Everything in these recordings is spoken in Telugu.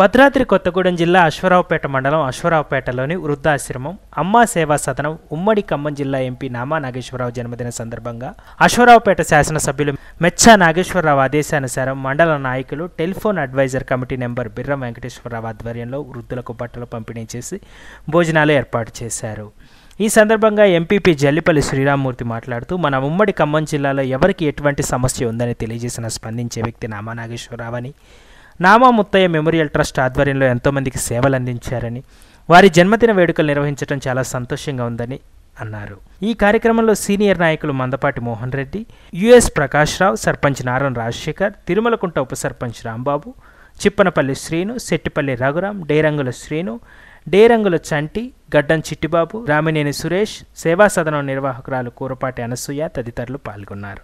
భద్రాద్రి కొత్తగూడెం జిల్లా అశ్వరావుపేట మండలం అశ్వరావుపేటలోని వృద్ధాశ్రమం అమ్మా సేవా సదనం ఉమ్మడి ఖమ్మం జిల్లా ఎంపీ నామా నాగేశ్వరరావు జన్మదిన సందర్భంగా అశ్వరావుపేట శాసనసభ్యులు మెచ్చా నాగేశ్వరరావు ఆదేశానుసారం మండల నాయకులు telephone adviser committee number Birram Venkateswararao ఆధ్వర్యంలో వృద్ధులకు బట్టలు పంపిణీ చేసి భోజనాలు ఏర్పాటు చేశారు ఈ సందర్భంగా ఎంపీపీ జల్లిపల్లి శ్రీరామ్మూర్తి మాట్లాడుతూ మన ఉమ్మడి ఖమ్మం జిల్లాలో ఎవరికి ఎటువంటి సమస్య ఉందని తెలియజేసిన స్పందించే వ్యక్తి నామా నాగేశ్వరరావు అని నామా ముత్తయ్య మెమోరియల్ ట్రస్ట్ ఆధ్వర్యంలో ఎంతోమందికి సేవలు అందించారని వారి జన్మదిన వేడుకలు నిర్వహించడం చాలా సంతోషంగా ఉందని అన్నారు ఈ కార్యక్రమంలో సీనియర్ నాయకులు మందపాటి మోహన్ రెడ్డి యుఎస్ ప్రకాష్ రావు సర్పంచ్ నారం రాజశేఖర్ తిరుమలకుంట ఉప సర్పంచ్ రాంబాబు చిప్పనపల్లి శ్రీను సెట్టిపల్లి రఘురాం డేరంగుల శ్రీను డేరంగుల చంటి గడ్డం చిట్టిబాబు రామినేని సురేష్ సేవా సదనం నిర్వాహకురాలు కూరపాటి అనసూయ తదితరులు పాల్గొన్నారు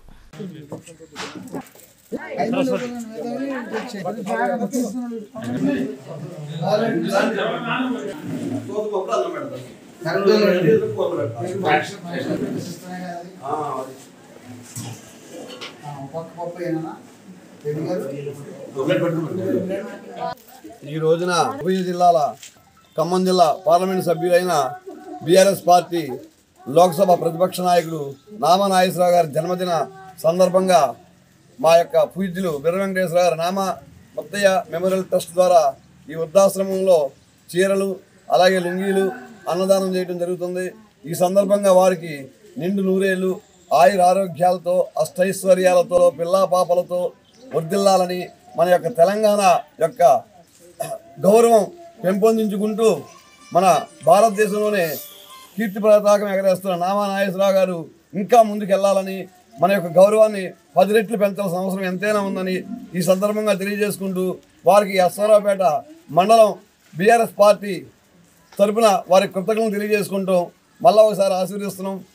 ఈ రోజున ఉభయ జిల్లాల ఖమ్మం జిల్లా పార్లమెంట్ సభ్యులైన బీఆర్ఎస్ పార్టీ లోక్సభ ప్రతిపక్ష నాయకుడు నామా నాగేశ్వరరావు గారి జన్మదిన సందర్భంగా మా యొక్క పూజ్యులు వీర వెంకటేశ్వర గారి నామ ముత్తయ్య మెమోరియల్ ట్రస్ట్ ద్వారా ఈ వృద్ధాశ్రమంలో చీరలు అలాగే లుంగీలు అన్నదానం చేయడం జరుగుతుంది ఈ సందర్భంగా వారికి నిండు నూరేళ్ళు ఆయుర ఆరోగ్యాలతో అష్టైశ్వర్యాలతో పిల్లా పాపలతో వర్ధిల్లాలని మన యొక్క తెలంగాణ యొక్క గౌరవం పెంపొందించుకుంటూ మన భారతదేశంలోనే కీర్తి పతాకం ఎగరేస్తున్న నామా నాగేశ్వరరావు గారు ఇంకా ముందుకు వెళ్ళాలని మన యొక్క గౌరవాన్ని పది రెట్లు పెంచాల్సిన అవసరం ఎంతైనా ఉందని ఈ సందర్భంగా తెలియజేసుకుంటూ వారికి అశ్వరావుపేట మండలం బీఆర్ఎస్ పార్టీ తరపున వారి కృతజ్ఞతలు తెలియజేసుకుంటూ మళ్ళా ఒకసారి ఆశీర్వదిస్తున్నాం